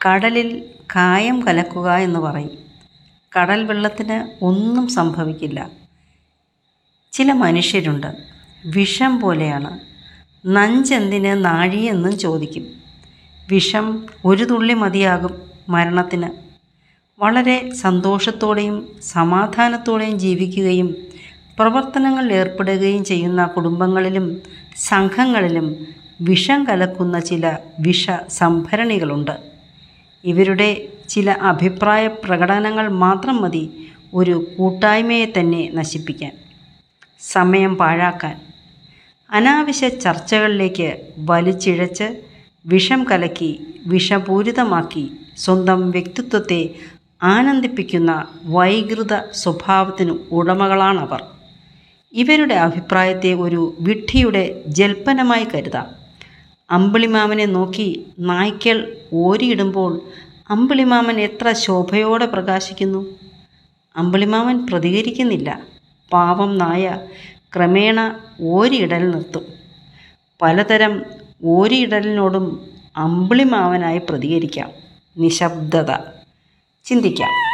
കടലിൽ കായം കലക്കുക എന്ന് പറയും കടൽ വെള്ളത്തിന് ഒന്നും സംഭവിക്കില്ല ചില മനുഷ്യരുണ്ട് വിഷം പോലെയാണ് നഞ്ചെന്തിന് നാഴിയെന്നും ചോദിക്കും വിഷം ഒരു തുള്ളി മതിയാകും മരണത്തിന് വളരെ സന്തോഷത്തോടെയും സമാധാനത്തോടെയും ജീവിക്കുകയും പ്രവർത്തനങ്ങളിൽ ഏർപ്പെടുകയും ചെയ്യുന്ന കുടുംബങ്ങളിലും സംഘങ്ങളിലും വിഷം കലക്കുന്ന ചില വിഷ സംഭരണികളുണ്ട് ഇവരുടെ ചില അഭിപ്രായ പ്രകടനങ്ങൾ മാത്രം മതി ഒരു കൂട്ടായ്മയെ തന്നെ നശിപ്പിക്കാൻ സമയം പാഴാക്കാൻ അനാവശ്യ ചർച്ചകളിലേക്ക് വലിച്ചിഴച്ച് വിഷം കലക്കി വിഷപൂരിതമാക്കി സ്വന്തം വ്യക്തിത്വത്തെ ആനന്ദിപ്പിക്കുന്ന വൈകൃത സ്വഭാവത്തിന് ഉടമകളാണവർ ഇവരുടെ അഭിപ്രായത്തെ ഒരു വിഡ്ഢിയുടെ ജൽപ്പനമായി കരുതാം അമ്പിളിമാമനെ നോക്കി നായ്ക്കൾ ഓരിയിടുമ്പോൾ അമ്പിളിമാമൻ എത്ര ശോഭയോടെ പ്രകാശിക്കുന്നു അമ്പിളിമാമൻ പ്രതികരിക്കുന്നില്ല പാവം നായ ക്രമേണ ഓരിയിടൽ നിർത്തും പലതരം ഓരിയിടലിനോടും അമ്പിളിമാവനായി പ്രതികരിക്കാം നിശബ്ദത ചിന്തിക്കാം